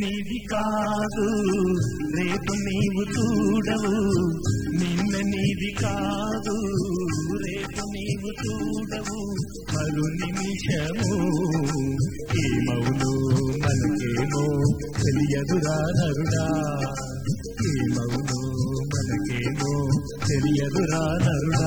నీది కాదు రేపు నీవు చూడవు నిన్న నీది కాదు రేపు నీవు చూడవు మరు నిమిషము ఏమవును మనకేమో తెలియదురా నరుడా ఏమవును మనకేమో తెలియదురా నరుడా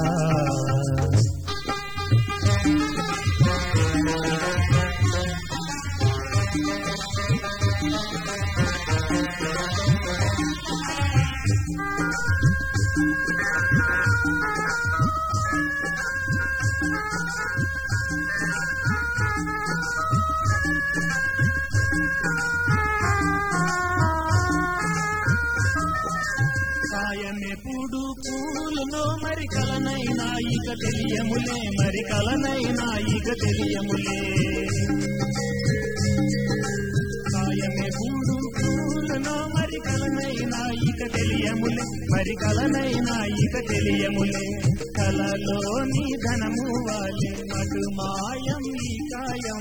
సాయమెప్పుడు పూలునో మరి కలనైనా ఇక తెలియములే మరి కలనైనా ఇక తెలియములే సాయమెప్పుడు పూలునో మరి కలనైనా ఇక తెలియములే మరి కలనైనా ఇక తెలియములే కలలోని ధనము వాలి మధు మాయం ఈ కాయం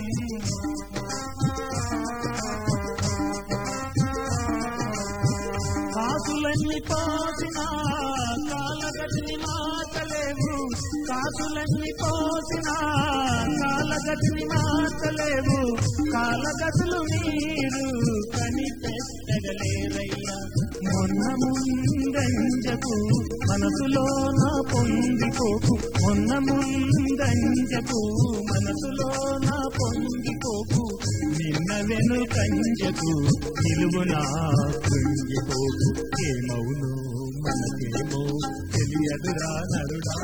కాసులన్నీ పోసిన కాలగతిని మార్చలేవు కాసులన్నీ పోసిన కాలగతిని మార్చలేవు కాలగతులు మీరు కనిపెట్టగలేరయ్యా మొన్న ముందంజకు మనసులో నా పొంగిపోకు మొన్న ముందంజకు మనసులో నా పొంగిపోకు నిన్న వెను కంజకు నిలువునా కృంగిపోకు ఏమవును మనకేమో తెలియదురా నరుడా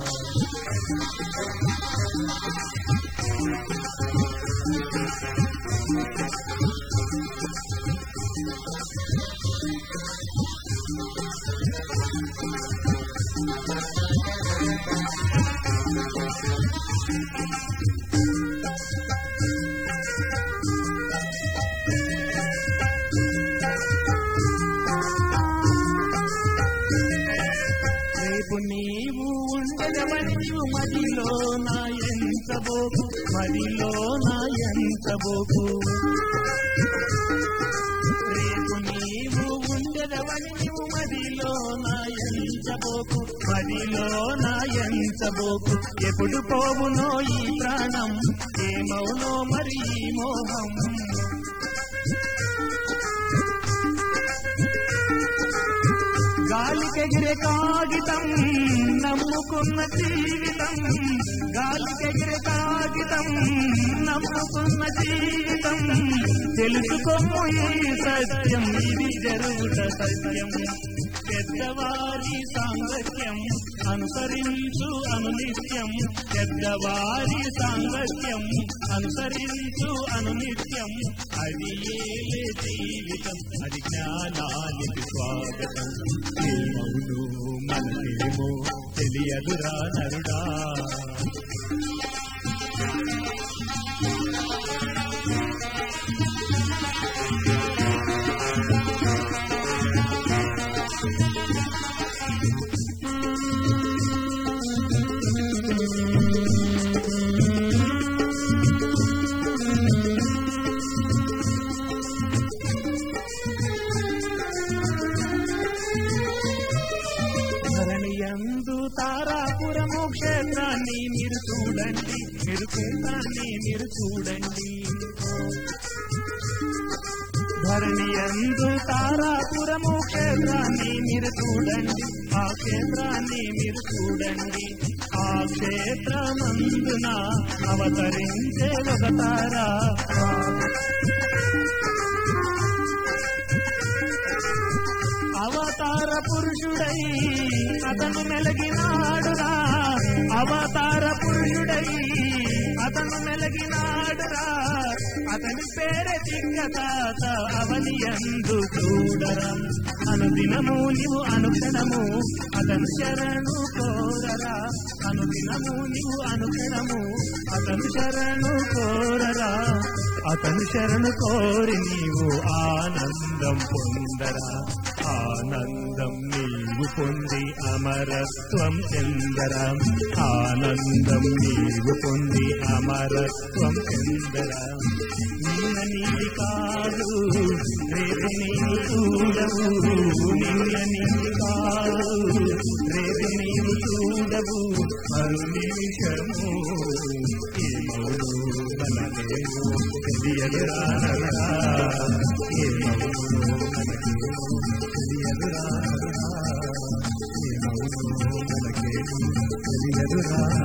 రేపు నీవు ఉండగవచ్చు మదిలో నా ఎంచబోకు మదిలో నా ఎంచబోకు రేపు నీవు ఉండగవని నీవు మదిలో నా ఎంచబోకు మదిలో నా ఎంచబోకు ఎప్పుడు పోవునో ఈ ప్రాణం ఏమవునో మరి ఈ మోహం గాలికెగిరే కాగితం నమ్ముకున్న జీవితం గాలికెగిరే కాగితం నమ్ముకున్న జీవితం తెలుసుకోము ఈ సత్యం ఇది జరుగుట సత్యం పెద్దవారి సాంగత్యం అనుసరించు అనునిత్యం పెద్దవారి సాంగత్యం అనుసరించు అనునిత్యం అది ఏలే జీవితం అది జ్ఞానానికి స్వాగతం ఏమవును మనకేమో తెలియదురా నరుడా ధరణియందు తారాపురము క్షేత్రాన్ని మీరు చూడండి మీరు క్షేత్రాన్ని మీరు చూడండి ధరణియందు తారాపురము క్షేత్రాన్ని మీరు చూడండి ఆ క్షేత్రాన్ని మీరు చూడండి ఆ క్షేత్రమందున అవతరించే ఒక తారా అవతార పురుషుడై అతను మెలగినాడురా అవతార పురుషుడై అతను మెలగినాడురా అతని పేరే దిగ్గతాత అవని ఎందు చూడరా అనుదినము నీవు అనుక్షణము అతను శరణు కోరరా అనుదినము నీవు అనుక్షణము అతను శరణు కోరరా అతను శరణు కోరి నీవు ఆనందం పొందరా ఆనందం నీవు పొంది అమరత్వం చెందరా ఆనందం నీవు పొంది అమరత్వం చెందరా నిన్న నీది కాదు రేపు నీవు చూడవు నిన్న నీది కాదు రేపు నీవు చూడవు అన్నిషము ఏమౌను మనకేమో తెలియదురా ఏమౌను మనకేమో తెలియదురా ఏమౌను మనకేమో తెలియదురా